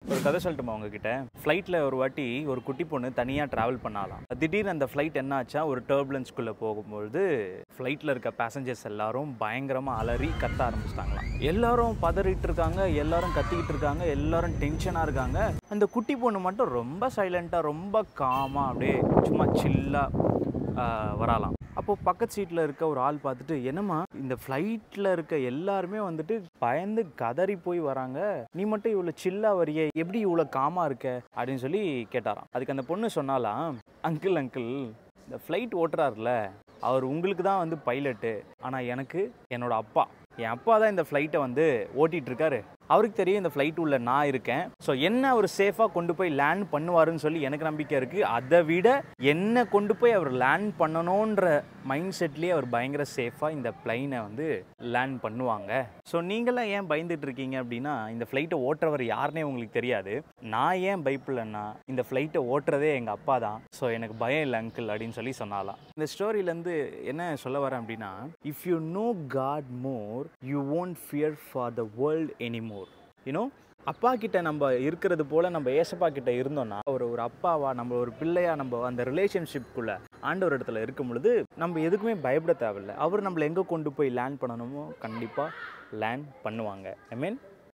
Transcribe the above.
ஒரு கதை சொல்லட்டுமா உங்ககிட்ட ஃப்ளைட்டில் ஒரு வாட்டி ஒரு குட்டி பொண்ணு தனியாக ட்ராவல் பண்ணாலாம் திடீர்னு அந்த ஃப்ளைட் என்ன ஆச்சா ஒரு டர்புலன்ஸ்குள்ளே போகும்பொழுது ஃப்ளைட்டில் இருக்க பேசஞ்சர்ஸ் எல்லாரும் பயங்கரமாக அலறி கத்த ஆரம்பிச்சிட்டாங்களாம் எல்லாரும் பதறிட்டு இருக்காங்க எல்லாரும் கத்திக்கிட்டு இருக்காங்க எல்லாரும் டென்ஷனாக இருக்காங்க அந்த குட்டி பொண்ணு மட்டும் ரொம்ப சைலண்ட்டாக ரொம்ப காமாக அப்படியே சும்மா சில்லாக வராலாம் அப்போது பக்கத்து சீட்டில் இருக்க ஒரு ஆள் பார்த்துட்டு என்னம்மா இந்த ஃப்ளைட்டில் இருக்க எல்லாருமே வந்துட்டு பயந்து கதறி போய் வராங்க நீ மட்டும் இவ்வளோ சில்லாக வரியே எப்படி இவ்வளோ காமாக இருக்க அப்படின்னு சொல்லி கேட்டாராம் அதுக்கு அந்த பொண்ணு சொன்னாலாம் அங்கிள் அங்கிள் இந்த ஃப்ளைட் ஓட்டுறாருல அவர் உங்களுக்கு தான் வந்து பைலட்டு ஆனால் எனக்கு என்னோட அப்பா என் அப்பா தான் இந்த ஃப்ளைட்டை வந்து ஓட்டிகிட்டு இருக்காரு அவருக்கு தெரியும் இந்த ஃப்ளைட் உள்ள நான் இருக்கேன் ஸோ என்ன அவர் சேஃபாக கொண்டு போய் லேண்ட் பண்ணுவாருன்னு சொல்லி எனக்கு நம்பிக்கை இருக்குது அதை விட என்ன கொண்டு போய் அவர் லேண்ட் பண்ணணுன்ற மைண்ட் செட்லேயே அவர் பயங்கர சேஃபாக இந்த பிளைனை வந்து லேண்ட் பண்ணுவாங்க ஸோ நீங்களாம் ஏன் பயந்துட்டு இருக்கீங்க அப்படின்னா இந்த ஃப்ளைட்டை ஓட்டுறவர் யாருன்னே உங்களுக்கு தெரியாது நான் ஏன் பயப்படலன்னா இந்த ஃப்ளைட்டை ஓட்டுறதே எங்கள் அப்பா தான் ஸோ எனக்கு பயம் இல்லை அங்கிள் அப்படின்னு சொல்லி சொன்னாலாம் இந்த ஸ்டோரியிலேருந்து என்ன சொல்ல வரேன் அப்படின்னா if you know God more you won't fear for the world anymore you know அப்பா கிட்ட நம்ம இருக்கிறது போல நம்ம ஏசப்பா கிட்ட இருந்தோம்னா ஒரு ஒரு அப்பாவா நம்ம ஒரு பிள்ளையா நம்ம அந்த ரிலேஷன்ஷிப்குள்ள ஆண்டவர் இடத்துல இருக்கும் பொழுது நம்ம எதுக்குமே பயப்பட தேவையில்லை அவர் நம்மளை எங்கே கொண்டு போய் லேண்ட் பண்ணணுமோ கண்டிப்பாக லேண்ட் பண்ணுவாங்க ஐ மீன்